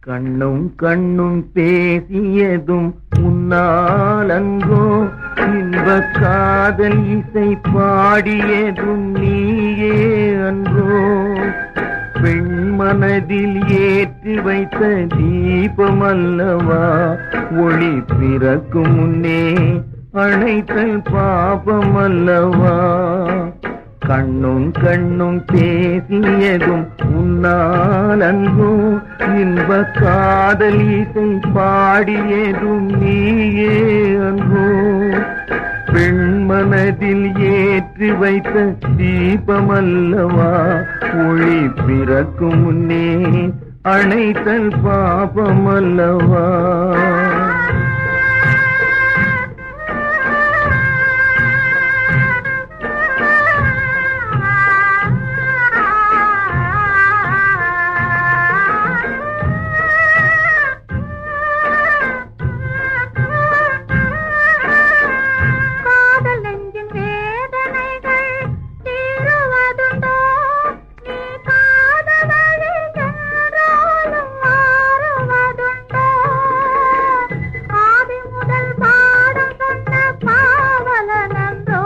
கண்ணும் கண்ணும் பேசியதும் உன்னாலன்றோ இன்ப காதல் இசை பாடியதும் நீயே அன்றோ பெண் மனதில் ஏற்றி வைத்த தீபம் அல்லவா ஒளி பிறக்கும் முன்னே அணைத்தல் பாபம் அல்லவா கண்ணும் கண்ணும் பேசியதும் உன்னால் அன்போ இன்ப காதல் இசை பாடியதும் நீயே அன்போ பெண் மனதில் ஏற்றி வைத்த தீபமல்லவா ஒளி பிறக்கும் முன்னே அணைத்தல் பாபமல்லவா காதல் நெஞ்சின் வேதனைகள் தீருவதுண்டோ நீ காதவழி என்றாலும் மாறுவதுண்டோ ஆதி முதல் பாடம் சொன்ன பாவலனன்றோ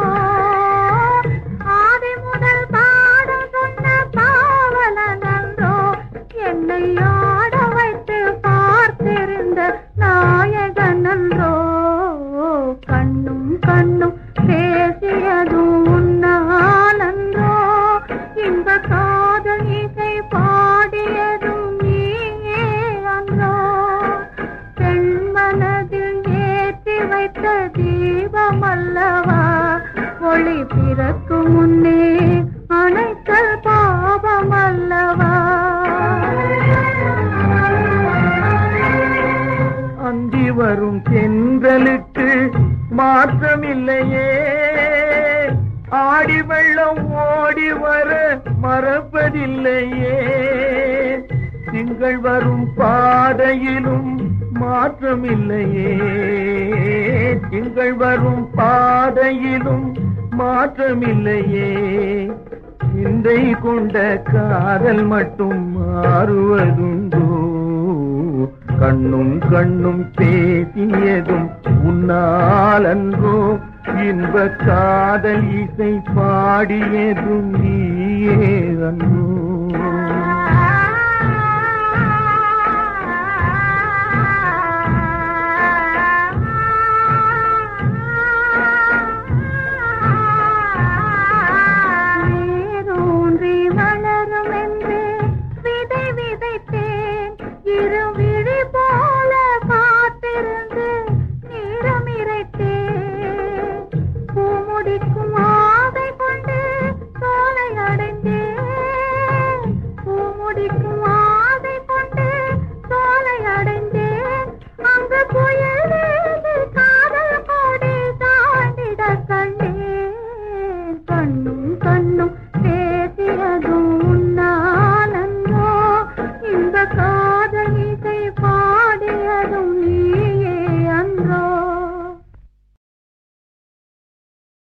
ஆதி முதல் பாடம் சொன்ன பாவலனன்றோ என்னை ஆட வைத்து பார்த்திருந்த நாயகன் அன்றோ கண்ணும் கண்ணும் பேசியதும் உன்னாலன்றோ இன்ப காதல் இசை பாடியதும் நீயே அன்றோ பெண் மனதில் ஏற்றி வைத்த தீபம் அல்லவா ஒளி பிறக்கும் முன்னே அணைத்தல் பாபம் அல்லவா அந்தி வரும் தென்றலுக்கு மாற்றமில்லையே ஆடி வெள்ளம் ஓடி வர மறப்பதில்லையே திங்கள் வரும் பாதையிலும் மாற்றமில்லையே திங்கள் வரும் பாதையிலும் மாற்றமில்லையே சிந்தை கொண்ட காதல் மட்டும் மாறுவதுண்டோ கண்ணும் கண்ணும் பேசியதும் உன்னால் அன்றோ இன்ப காதல் இசை பாடியதும் நீயே அன்றோ